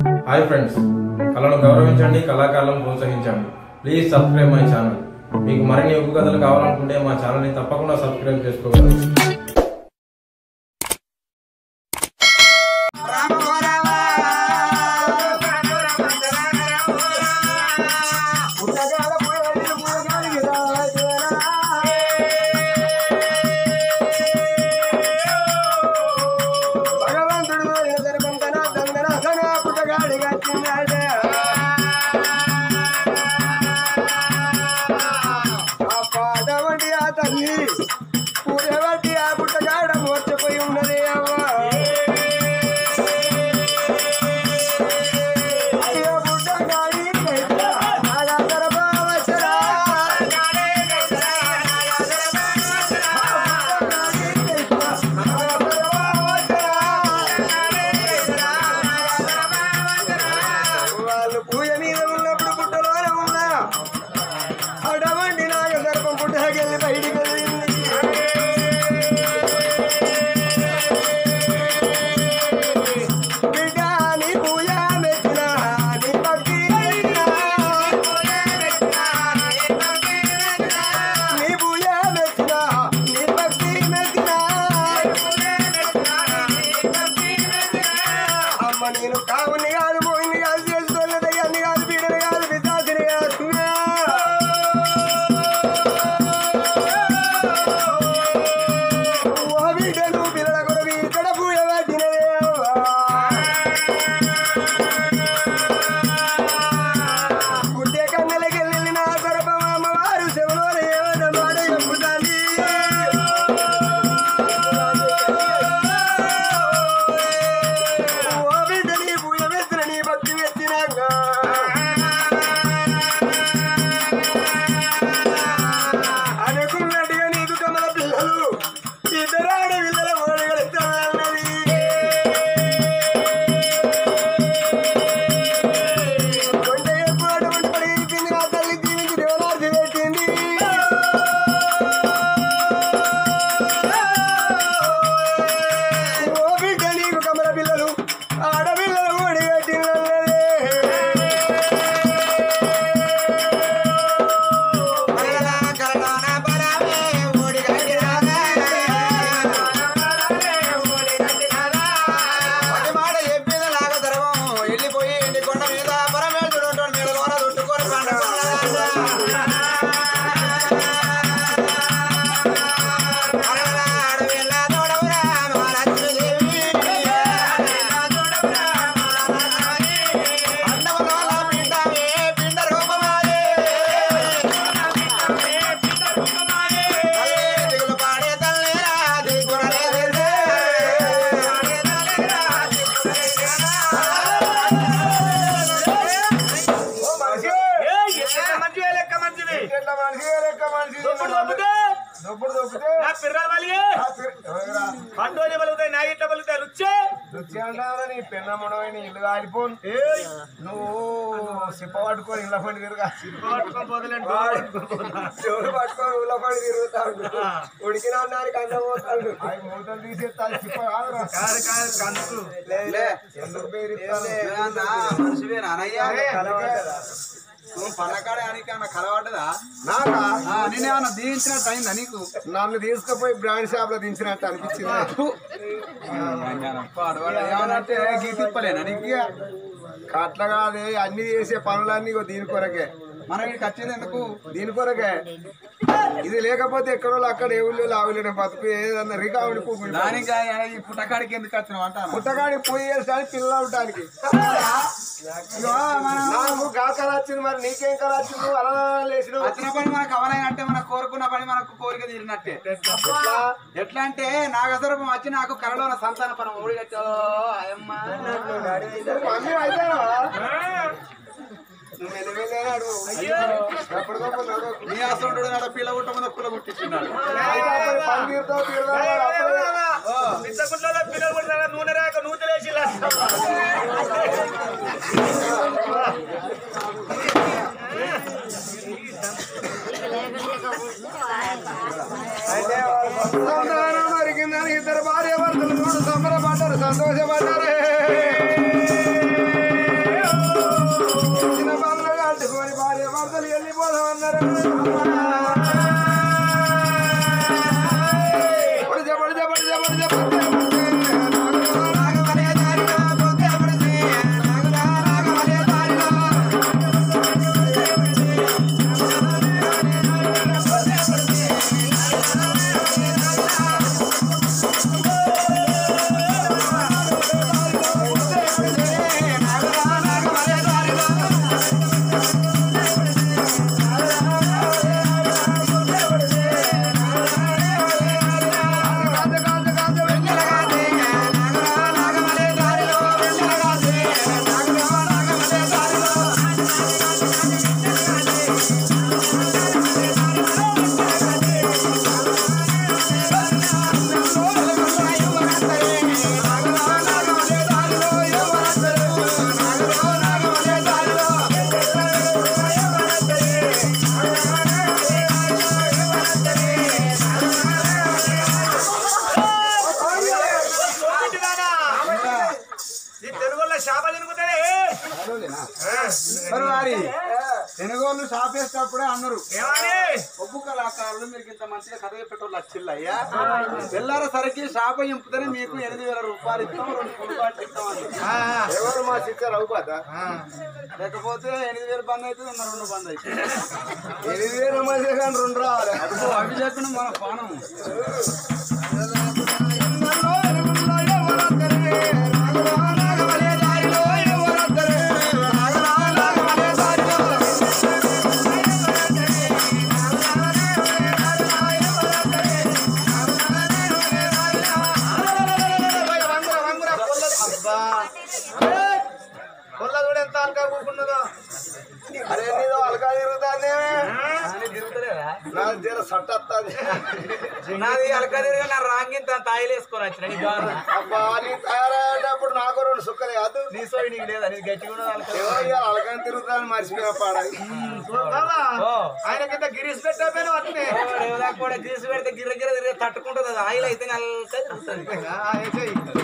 Hi friends కళను గౌరవించండి కళాకారులను ప్రోత్సహించండి ప్లీజ్ సబ్స్క్రైబ్ మై ఛానల్ మీకు మరిన్ని ఎక్కువ కథలు కావాలనుకుంటే మా ఛానల్ని తప్పకుండా సబ్స్క్రైబ్ చేసుకోగలరు భగవంతుడు గర్భంతన దంగన సన పుట్టగాడి గట్టినాడే ఆ పాదవంటి ఆ తల్లి పూజవంటి ఆ పుట్టగాడ మోర్చిపోయి ఉన్నది అవ్వ అయ్యో పుట్టగాడి నాగా గర్భవచ్చరా వాళ్ళు పూజ మీద ఉన్నప్పుడు పుట్టలోనే ఉన్నా అడవండి నాగ గర్భం పుట్టకెళ్ళి బయటికి వెళ్ళింది బిడ్డ నీ పూజ మెచ్చిన నీ భక్తి మెచ్చిన నీ పూజ మెచ్చిన నీ భక్తి మెచ్చిన అమ్మ నేను కావుని కాదు పోయింది కాదు చేసుకోలేదు అన్ని కాదు పీడని కాదు విద్యాసిని కాదు ఓ బిడ్డను పిల్లల కొరకు ఇక్కడ పూజ పట్టినదే పుట్టే కన్నెలకి వెళ్ళి నా గర్భం అమ్మవారు శివలో మాట చెప్పుతాంది ఓ బిడ్డ నీ పూజ మెచ్చిన నీ భక్తి మెచ్చినాక అనుకున్నట్టుగా నీకు కమల పిల్లలు ఇద్దరు ఆడపిల్లల ఓడగలుగుతామన్నది కొండ ఎక్కువ అటువంటి పడి ఇరిపింది నా తల్లి జీవించి దేవనార్థి పెట్టింది ఓ బిడ్డ నీకు కమల పిల్లలు ఆడపిల్లలు ఓడిగట్టినదే ఎట్లా మనిషి లెక్క మనిషి దొప్పుడు దొబ్బితే పండుగ పలుకుతాయి నా ఇట్లా పలుకుతాయి రుచి రుచి అంటారా నీ పెన్న ముడవని ఇల్లు కాలిపోను నువ్వు సిప్ప పట్టుకొని ఇళ్ళ పడి తిరుగా చెవులు పట్టుకొని ఇళ్ళ పడి తిరుగుతాడు ఉడికిన అన్నానికి అన్నం పోతాడు అవి మూతలు తీసేస్తాను సిప్ప కాదురా కాదు కాదు కంచు లే, ఎందుకు పేరిస్తాను పన్నకాడే అని కలవడ్డదా నాకా నేనేమన్నా దీవించినట్టు అయిందా నీకు నన్ను తీసుకుపోయి బ్రాండ్ షాప్ లో దించినట్టు అనిపించింది నాకు. ఏమనంటే గీ తిప్పలేనా నీకు ఇక? అట్లా కాదే అన్ని చేసే పనులన్నీ ఇగో దీని కొరకే మనం ఇక్కడికి వచ్చేది ఎందుకు దీని కొరకే ఇది లేకపోతే ఎక్కడో అక్కడ ఏ ఊళ్ళో ఆవులేని బతుకు ఏదన్నా రికావుడి పువ్వు దానికి ఈ పుట్టకాడికి ఎందుకు వచ్చినావు అంటాను పుట్టగాడి పోయి వేసడానికి పిల్లలు ఉండటానికి నాకు గా కళ వచ్చింది మరి నీకేం కళ వచ్చింది నువ్వు అలా లేచినావు వచ్చిన పని మనకు అవలైనట్టే మనం కోరుకున్న పని మనకు కోరిక తీరినట్టే ఎట్లా అంటే నాగస్వరూపం వచ్చి నాకు కరలో సంతాన పరం ఊడి కట్టాలో అయ్యమ్మ మమ్మీ అయిపోయావా నువ్వు మెల్లమెల్లేనాడు ఎప్పటికప్పుడు నడవకు. నీ అసలు నాడ పిల్ల గుట్ట మీద కుల గుట్టించున్నాడు అయితే అప్పుడు పని తీరుతావు తీరుతావు అప్పుడే మిద్దగుడ్లలో పిల్లలు కూడా నూనె రాక నూతలేసి అయితే సంతానం దొరికిందని ఇద్దరు భార్య భర్తలు చూడు సంబరపడ్డారు సంతోషపడ్డారు పడితే పడితే పడితే పడితే పడితే ఈ తెలుగులో శాప తిరుగుతాడే మరి వారి తెనుగోళ్ళు షాప్ వేసేటప్పుడే అన్నారు ఏమని ఒప్పు కళాకారులు మీకు ఇంత మంచిగా కథ చెప్పేటోళ్ళు వచ్చిల్లయ్యా తెల్లార సరికి షాప ఇంపుతనే మీకు ఎనిమిది వేల రూపాయలు ఇస్తాం రెండు కుటుంబాలు ఇస్తాం అని ఎవరు మా శిక్ష రఘుపాత లేకపోతే ఎనిమిది వేలు బంద్ అవుతుంది ఉన్న రెండు బంద్ అవుతుంది ఎనిమిది వేల మంది కానీ రెండు రావాలి అదిగో అవి చెప్పిన మన పానం పొల్ల చూడు ఎంత అల్కా కూకున్నదో అరే నీదో అలకా తిరుగుతానే నా జర సట్ట వస్తుంది నాది అల్కా తిరిగి నా రాంగింత తాయిలు వేసుకొని వచ్చిన నీ ద్వారా అబ్బా నీ తయారయ్యేటప్పుడు నాకు రెండు సుక్కలు కాదు నీ సోయి నీకు లేదా నీకు గట్టిగా ఉన్నది అల్కా ఏవో ఇవాళ అలకాని తిరుగుతాను మర్చిపోయిన పాడాలి ఆయన కింద గిరీస్ పెట్టకపోయినా వస్తుంది కూడా గిరీస్ పెడితే గిర్ర గిర్ర తిరిగి తట్టుకుంటుంది అది ఆయిల్ అయితే నల్లగా తిరుగుతుంది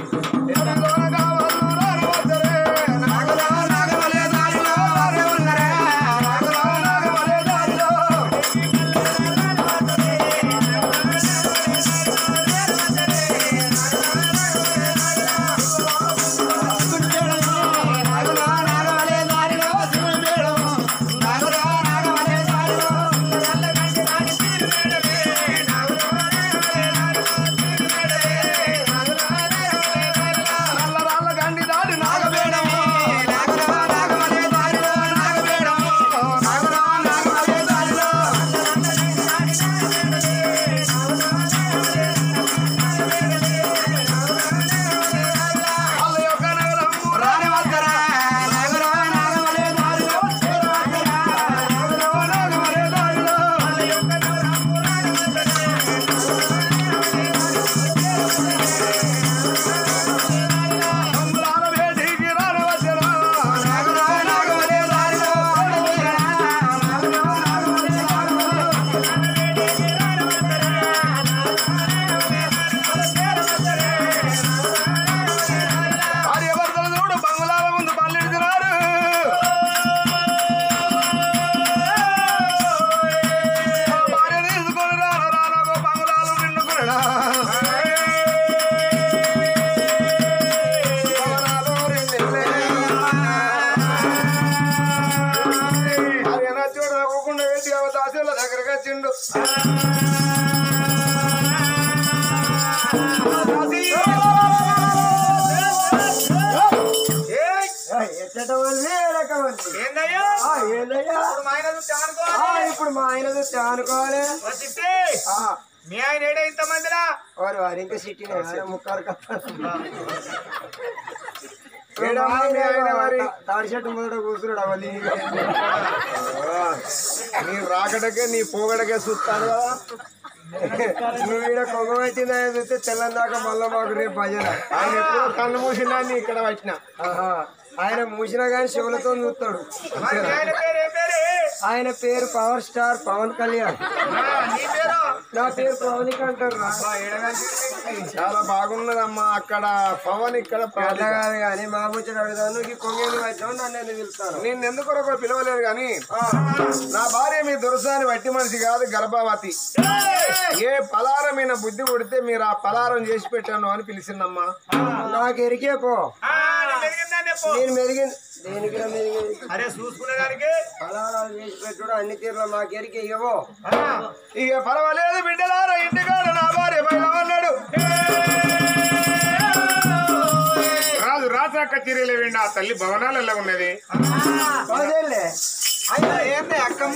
చూడు నవ్వకుండా ఏంటి దాసేల దగ్గరగా వచ్చిండు ఏందయ్యా ఏందయ్యా ఇప్పుడు మా ఆయన చూస్తే ఆ, అనుకోవాలి ఇప్పుడు మా ఆయన చూస్తే అనుకోవాలి వచ్చిస్తే ఆ, మీ ఆయన ఏడే ఇంత మందిరా వారు వారు ఇంకా సిట్టిన ముక్కారు తాడి చెట్టు మొదట కూర్చున్నాడు అవన్నీ నీ రాకడకే నీ పోగడకే చూస్తాను కదా నువ్వు ఈడ కొంగ పెట్టిందని చూస్తే తెల్లని దాకా మళ్ళా మాకు రేపు భజన ఆయన ఎప్పుడో కళ్ళు మూసినా నీ ఇక్కడ వచ్చిన ఆహా. ఆయన మూసినా కానీ శివులతో చూస్తాడు మరి మీ ఆయన పేరు ఏం పేరు ఆయన పేరు పవర్ స్టార్ పవన్ కళ్యాణ్ ఆ, నీ పేరు నా పేరు పవనిక అంటారు రా. చాలా బాగున్నదమ్మా అక్కడ పవన్ ఇక్కడ అట్లా ప్రాజెక్ట్ కాదు కానీ మా ముచ్చట అడుగుతాను ఈ కొంగేది వచ్చావు నన్ను ఎందుకు పిలుస్తాను నేను ఎందుకు ఒక పిలవలేదు కానీ నా భార్య మీ దురసాని వట్టి మనిషి కాదు గర్భవతి ఏ పలారమైన బుద్ధి కొడితే మీరు ఆ పలారం చేసి పెట్టాను అని పిలిచిందమ్మా నాకు ఎరికే పో ఆ, నేను మెరిగిందని చెప్పు. నేను మెరిగింది దేనికి రా మెరిగింది అరే చూసుకునే దానికి ఫలారాలు చేసి పెట్టుడు అన్ని తీరులో మాకు ఎరికే ఇవ్వో ఇక పర్వాలేదు బిడ్డలారా ఇంటికాడ నా భార్య పైన అన్నాడు రాజు రాత్రక్క చీరలు వెండి ఆ తల్లి భవనాలలో ఉన్నది పదేళ్ళే అయ్యా ఏంటి అక్కమ్మ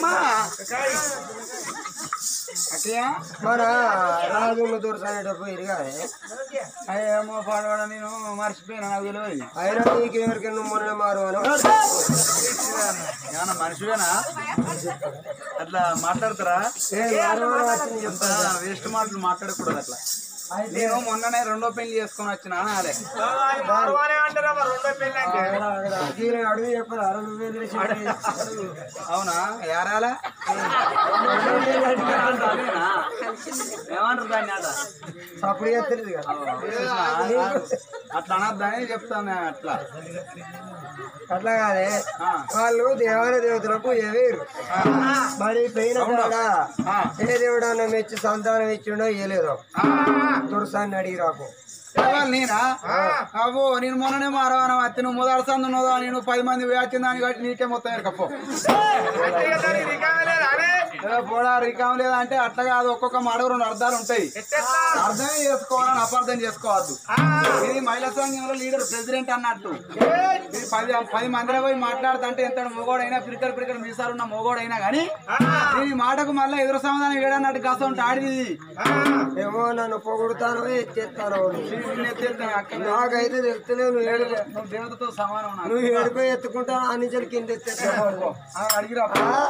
అక్కయ్య మన రాజున్న దూరసానేటప్పుడు ఇరగానే అయ్యేమో పాడవాడ నేను మర్చిపోయినా నాకు తెలియదు అయినా నీకు ఎవరికి నువ్వు మొన్న మారు అని ఏమన్నా మనిషివేనా అట్లా మాట్లాడతారా ఏ మారు అని వచ్చింది చెప్తా వేస్ట్ మాటలు మాట్లాడకూడదు అట్లా నేను మొన్ననే రెండో పెళ్లి చేసుకొని వచ్చిన అనాలే మరవానే అంటారా మరి రెండో పెళ్ళి అంటే తీరే అడుగు చెప్పదు అర నువ్వే తెలిసి అవునా యారాలా ఏమంటారు దాన్ని అట అప్పుడు చేస్తుంది కదా అట్లా అనొద్దని చెప్తాను నేను అట్లా అట్లా కాదే ఆ. వాళ్ళు దేవాలయ దేవతలకు ఎవేరు మరి పోయిన కాడ ఆ. ఏ దేవుడు అన్న మెచ్చి సంతానం ఇచ్చిండో ఇయ్యలేదు దుర్సాన్ని అడిగి రాకు ఎవరు నేనా అబ్బో నేను మొన్ననే మారవాన అత్తి నువ్వు మొదటి సందు ఉన్నదా నేను పది మంది వేచింది దాని కాబట్టి నీకే మొత్తం ఎరకపో అంటే ఇక దానికి రికామే లేదా అరే పోడా రికాం లేదా అంటే అట్లా కాదు ఒక్కొక్క మాట రెండు అర్థాలు ఉంటాయి ఎట్టెట్లా? అర్థమే చేసుకోవాలని అపార్థం చేసుకోవద్దు ఇది మహిళా సంఘంలో లీడర్ ప్రెసిడెంట్ అన్నట్టు ఇది పది పది మందిలో పోయి మాట్లాడుతుంటే ఎంత మొగోడైనా పిరికర్ పిరికర్ మీసాలు ఉన్న మొగోడైనా కానీ దీని మాటకు మళ్ళీ ఎదురు సమాధానం వేడన్నట్టు కాస్త ఉంటే ఆడిది ఏమో నన్ను పొగుడుతానో ఎత్తేస్తానో నిన్ను ఎత్తేస్తాను అక్కడ నాకైతే తెలుస్తలేదు నువ్వు ఏడు నువ్వు దేవతతో సమానం నాకు. నువ్వు ఏడుకో ఎత్తుకుంటా ఆ నుంచి కింద ఎత్తేస్తావు ఆ, అడిగిరా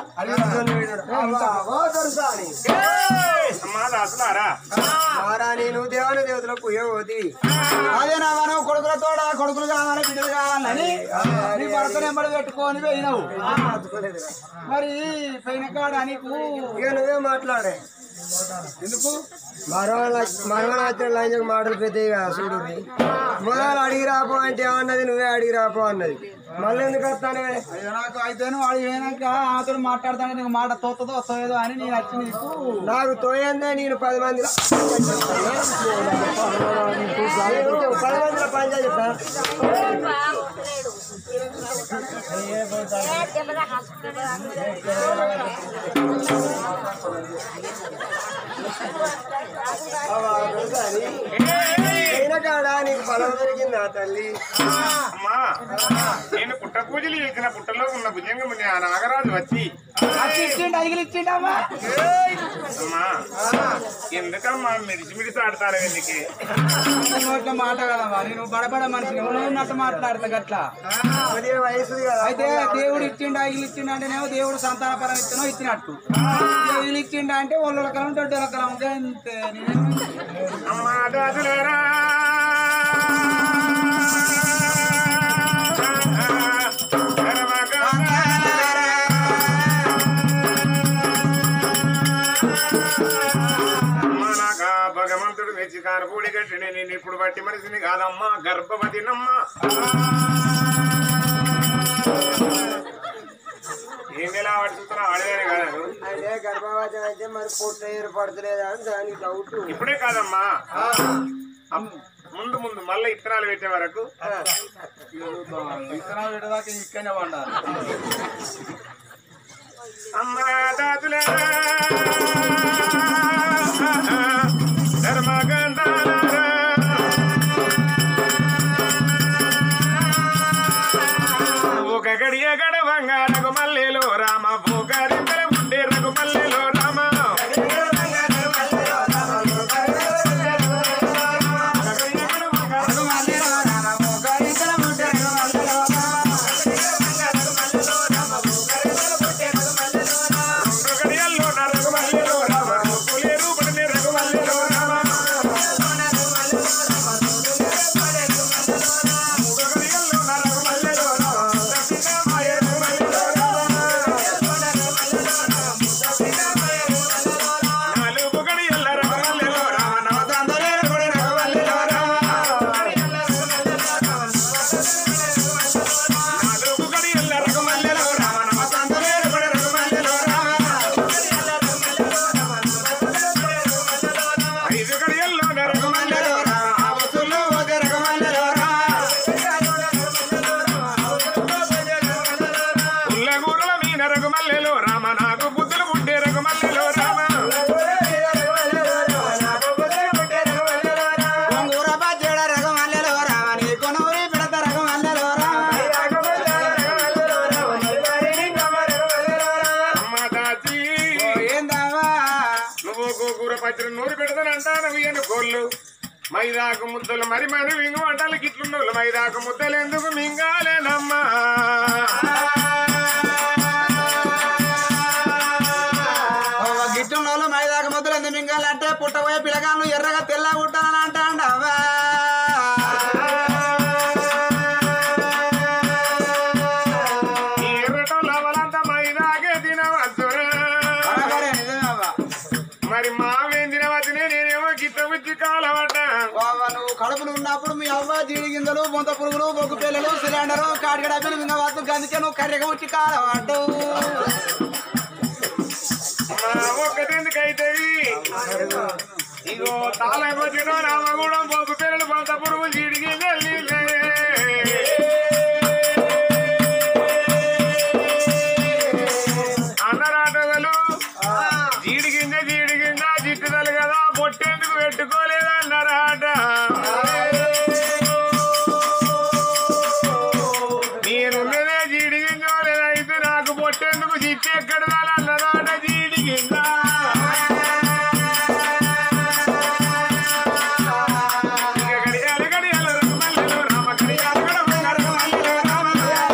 దొరసాని అమ్మా దాసులారా మారాని నువ్వు దేవాలయ దేవతలకు ఏ పోతి అదే నా మనం కొడుకులతో కొడుకులు కావాలి బిడ్డలు కావాలని నీ భర్త నెంబర్ పెట్టుకొని పోయినావు మరి పోయిన కాడ నీకు ఇక నువ్వే మాట్లాడే ఎందుకు మరవనాచిన లంచకు మాటలు పెద్దవి కదా చూడు మొదలు అడిగి రాపో అంటే ఏమన్నది నువ్వే అడిగి రాపో అన్నది మళ్ళీ ఎందుకు వస్తానే అయ్యో నాకు అయితేను వాడు పోయినాక ఆతడు మాట్లాడతాను నీకు మాట తోతదో వస్తుందో అని నేను వచ్చి నీకు నాకు తోయందే నేను పది మంది పది మందిలో పని చెప్తా అయిన కాడ నీకు పొలం దొరికిందా తల్లి అమ్మా నేను పుట్ట పూజలు చేసిన పుట్టలో ఉన్న భుజంగం ఆ నాగరాజు వచ్చి అచ్చి ఇచ్చిండు అడిగిలు ఇచ్చిండమ్మా అమ్మా ఎందుకమ్మా మిడిచి మిడిచి ఆడతారు ఎందుకు నోట్ల మాట కదమ్మా నేను బడబడ మనిషిని ఉన్నట్టు మాట్లాడతా గట్లా కొద్దిగా వయసు కదా అయితే దేవుడు ఇచ్చిండు ఐగిలు ఇచ్చిండు అంటేనేమో దేవుడు సంతాన పరం ఇచ్చినో ఇచ్చినట్టు ఐగిలు ఇచ్చిండు అంటే వాళ్ళు రకరం దొడ్డు రకరం అంతే నేనేం అమ్మా దాదులారా అమ్మా నాకా భగవంతుడు వెచ్చి కానపూడి కట్టిన నేను ఇప్పుడు బట్టి మనిషిని కాదమ్మా గర్భవతినమ్మా ఏం ఎలా పడుతున్నా ఆడేదాన్ని కాదు అంటే గర్భవతి అయితే మరి పొట్ట ఏర్పడతలేదా అని దానికి డౌట్ ఇప్పుడే కాదమ్మా అమ్- ముందు ముందు మళ్ళీ ఇత్తనాలు పెట్టే వరకు విత్తనాలు పెట్టదాకా ఇక్కడనే వండాలి అమ్మా దాదులే ధర్మగంధాలారా. ఒక గడియ గడవంగా రఘుమల్లిలో రామ భూగారింతల ఉండే రఘుమల్లిలో రామ గడియల్లో నా రఘుమల్లిలో రామ పులేరు పడిన రఘుమల్లిలో రామ గడియల్లో నా రఘుమల్లిలో రామ దక్షిణ మాయ రఘుమల్లిలో రామ మనవి కోళ్ళు మైదాకు ముద్దలు మరి మరి వింగు వంటలు గిట్లున్నోళ్ళు మైదాకు ముద్దలు ఎందుకు మింగాలేనమ్మా గిట్టున్న వాళ్ళు మైదాక ముద్దలు ఎందుకు మింగాలంటే పుట్టబోయే పిల్లగాళ్ళు ఎర్రగా తెల్లగా ఉంటానని అంటాండవా ఈ ఎర్రటోళ్ళ వాళ్ళంతా మైదాకే తినవచ్చురా బరాబరే, నిజమే అవ్వ. మరి మావేం తినవచ్చునే నేనేమో గిట్ట బుద్ధి కాలవట బావ, నువ్వు కడుపులు ఉన్నప్పుడు మీ అవ్వ జీడి గింజలు బొంత పురుగులు బొగ్గు పిల్లలు సిలిండరు కాడిగడ డబ్బులు మింగవద్దు అందుకే నువ్వు కర్రెగా ఉట్టి కాలవాడు మా ఒక్కటెందుకైతే ఇగో తాళకొచ్చిన రామగూడెం పోపు పిల్లలు కొంత పురుగు చీడికి అన్నరాటలు జీడి గింజ జీడి గింజ జిట్టుదలు కదా పొట్టేందుకు పెట్టుకోలేదు అన్నరాట నేనున్నదే జీడి గింజ అయితే నాకు పొట్టేందుకు జిట్టు ఎక్కడ అన్నరాట జీడి గింజ గడియాల గడియాల రఘుమల్లలో రామ గడియాల గడమ రఘుమల్లలో రామ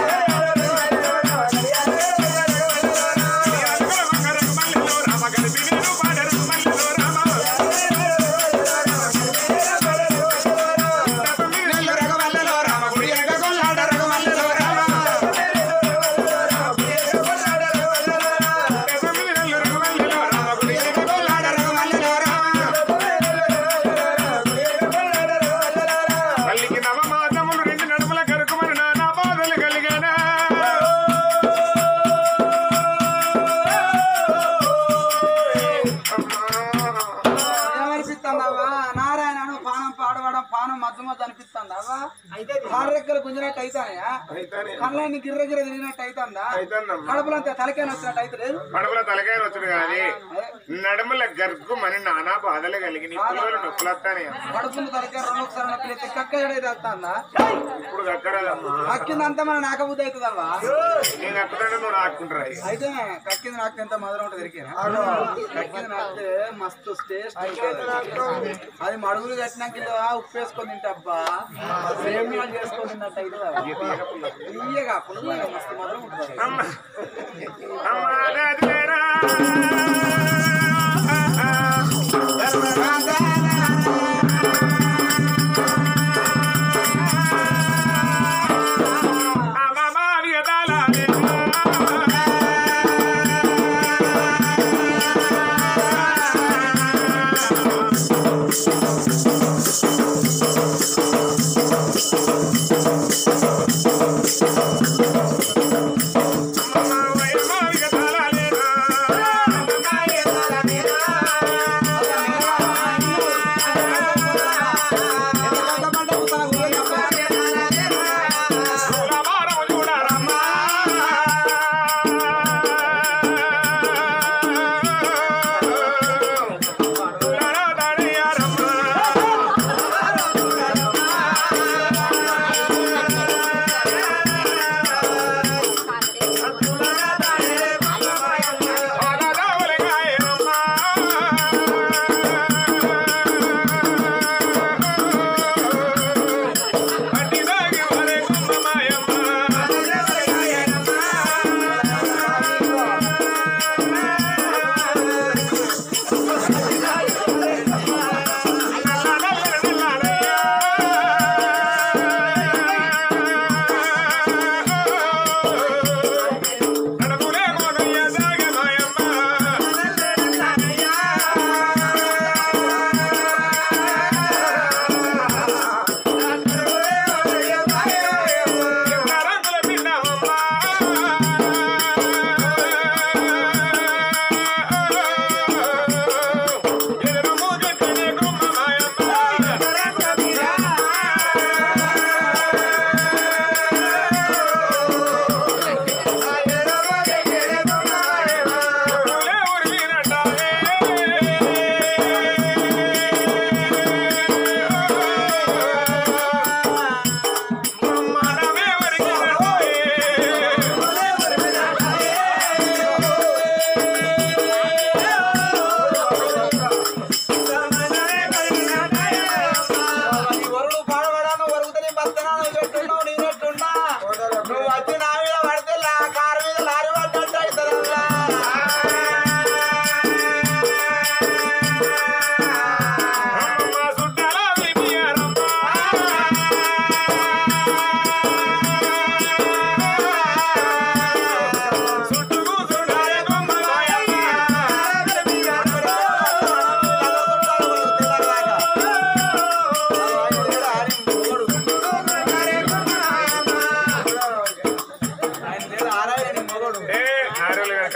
తల్లికి నవమాసములు రెండు నడుముల కరుకుమని నానా బాధలు కలిగానా ఏమనిపిస్తుందవ్వా నారాయణను పానం పాడవడం పానం మధ్య మధ్య అనిపిస్తుందవ్వా అయితే కాళ్ళరెక్కలు గుంజినట్టు అవుతాయా కళ్ళని గిర్ర గిర్ర తిరిగినట్టు అవుతుందా అయితేనమ్మా. కడుపులంతా తలకాయ వచ్చినట్టు అయితే లేదు కడుపుల తలకాయ వచ్చుడు కానీ నడుముల గర్కు మన నానా బాధలు కలిగి నీ పిల్లలు నొప్పులు వస్తానే కడుపులు తలకాయ రెండు ఒకసారి నొప్పి అయితే కక్క ఏడైతే వస్తుందా ఇప్పుడు కక్కడదమ్మా కక్కిందంతా మన నాకబుద్ధి అవుతుందవ్వా నేను కక్కడంటే నువ్వు నాకుంటారు అయితే కక్కింది నాకు ఎంత మధురం ఉంటుంది ఎరికేనా కక్కింది నాకితే మస్తు టేస్ట్ అది మడుగులు కట్టినాక ఇలా ఉప్పు వేసుకొని తింటే అబ్బా సేమియాలు చేసుకొని తిన్నట్టు అయితే తీయగా పులుగుగా మస్తు మధురం ఉంటుంది అమ్మ అమ్మ రాజులేరా అమ్మ మావియదాలాలే అమ్మ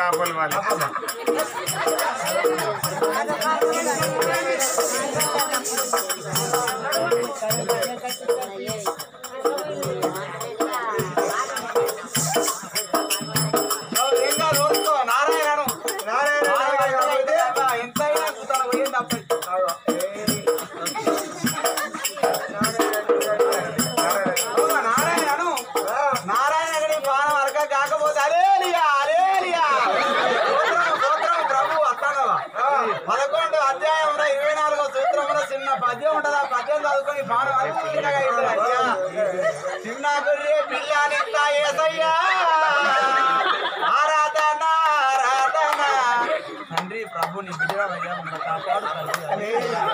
ఆపలు వాళ్ళు ఏం కాదు ఓర్చుకో, నారాయణను. నారాయణ ఎంతైనా కూతాను, పోయేది తప్పదు. అవునా, నారాయణను. నారాయణ గడి పానం అరక కాకపోతే అలేలియా అలేలియా స్తోత్రం, స్తోత్రం ప్రభు అత్తానవా పదకొండు అధ్యాయం ఇరవై నాలుగో సూత్రంలో చిన్న పద్యం ఉంటది ఆ పద్యం చదువుకొని పానం అల్లుగా ఇద్దరు అయ్యా చిన్న గొర్రె పిల్లానిస్తా ఏసయ్యా ఆరాధన ఆరాధన తండ్రి ప్రభు నీ బిడ్డవయ్యా మమ్మల్ని కాపాడు తండ్రి.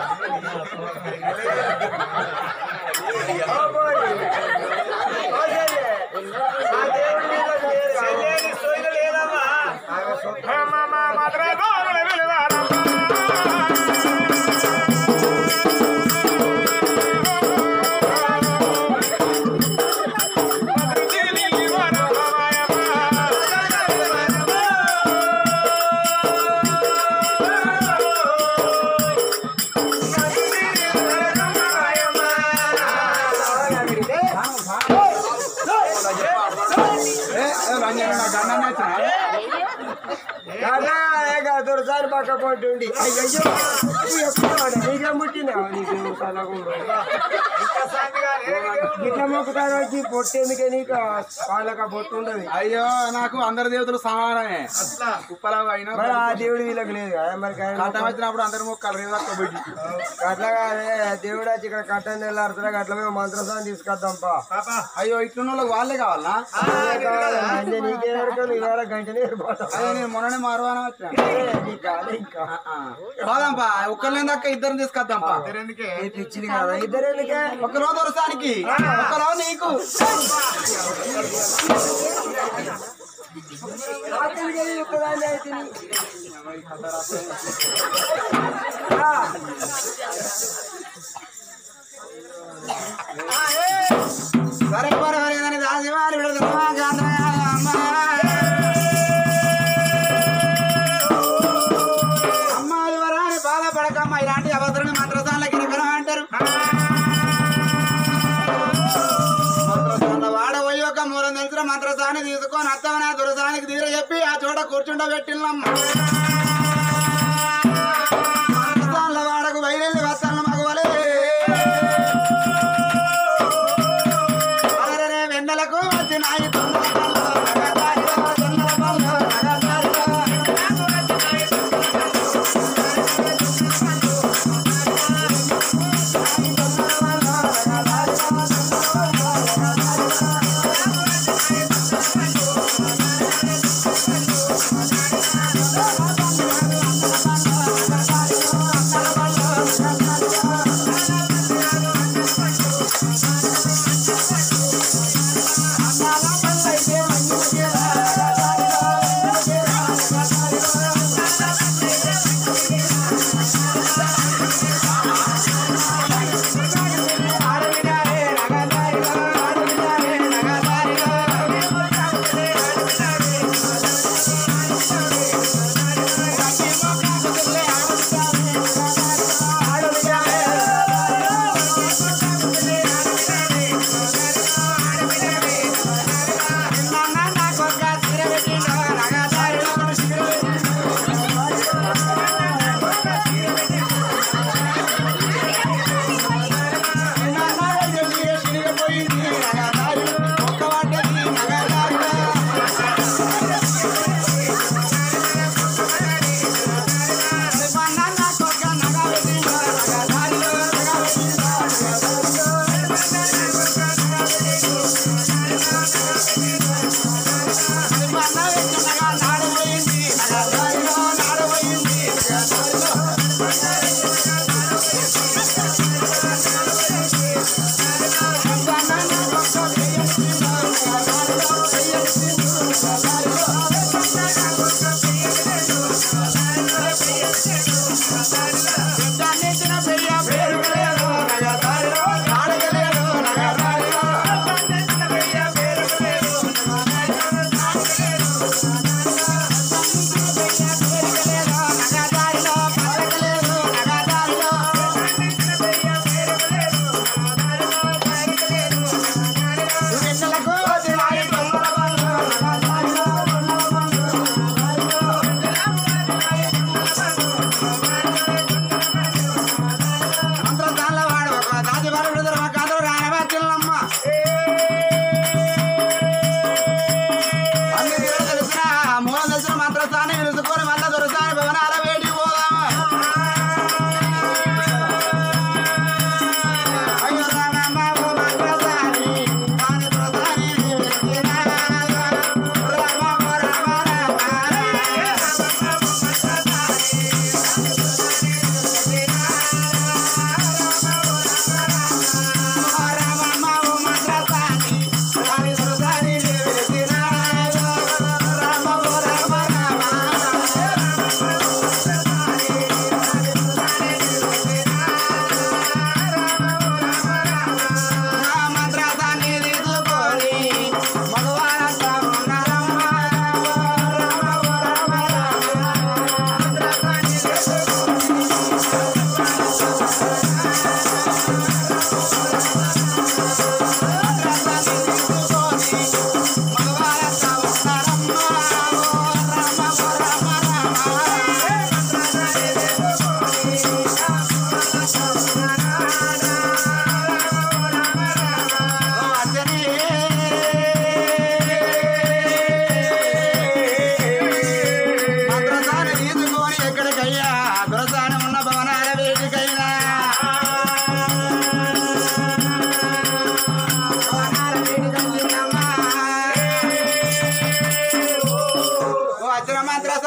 చెయ్యని సోయిలు లేదమ్మా ఏ, ఏ, రంజన్ నా గండనే వచ్చినా? దొరసారి పక్క పోతుండి అయ్యో నువ్వు ఎప్పుడు వాడు? నీకేం పుట్టినావు నీకు చదవకుండా గిట్ల మొక్కుతాను వచ్చి పొట్టు ఎందుకే నీకు వాళ్ళకి బొట్టు ఉండదు అయ్యో నాకు అందరి దేవతలు సమానమే కుప్పలాగా అయినా మరి ఆ దేవుడు వీళ్ళకి లేదు కదా మరి ఆయన కట్టం వచ్చినప్పుడు అందరి మొక్కలు రేదక్క పెట్టి అట్లా కాదే దేవుడు వచ్చి ఇక్కడ కట్టని వెళ్ళాడుతున్నా అట్లా మేము మంత్రసాన్ని తీసుకొద్దాం పా అయ్యో ఇట్లున్న వాళ్ళకి వాళ్ళే కావాలా అంటే నీకే ఎరకలు ఇవాళ గంటనే ఏర్పడతాం అయ్యో నేను మొన్ననే మారవాన వచ్చిన నీకు కాదే ఇంకా పోదాంపా ఒక్కరిని దాకా ఇద్దరిని తీసుకొద్దాంపా ఈ పిచ్చిది కదా ఇద్దరు ఎందుకే ఒక రోజు వరసానికి ఒక రోజు నీకు రాత్రికి వెళ్ళి ఒక్కదాన్ని అయితే నీ- సరే మరి మరి ఏదైనా దాసి వారి విడుదల గాంధర్వ అమ్మాయి వరాని బాధపడకమ్మ ఇలాంటి అభద్రని మంత్రసాలకి ఎక్కడ అంటారు మంత్రసాల వాడబోయి ఒక మూలం తెలిసిన మంత్రసాన్ని తీసుకొని అత్తమని ఆ దురసానికి తీర చెప్పి ఆ చోట కూర్చుండబెట్టినమ్మ మంత్రసాల వాడకు బయలుదేరి వస్తాను మగవలే అరరే వెన్నెలకు వచ్చినాయి తొందర పళ్ళు, నగదారిలో తొందర పళ్ళు, నగదారిలో. నగదారిలో.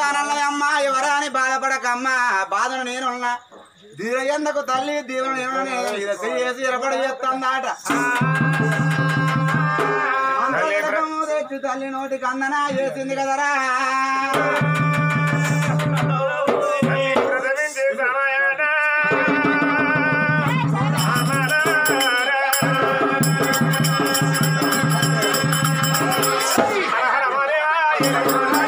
రానన్నది అమ్మ ఎవరా అని బాధపడకమ్మా బాధను నేనున్నా దీన ఎందుకు తల్లి దీవెన నేను చేసి ఎరపడి చేస్తుందాట అంతవరకము తెచ్చి తల్లి నోటి కందన చేసింది కదరా హర హర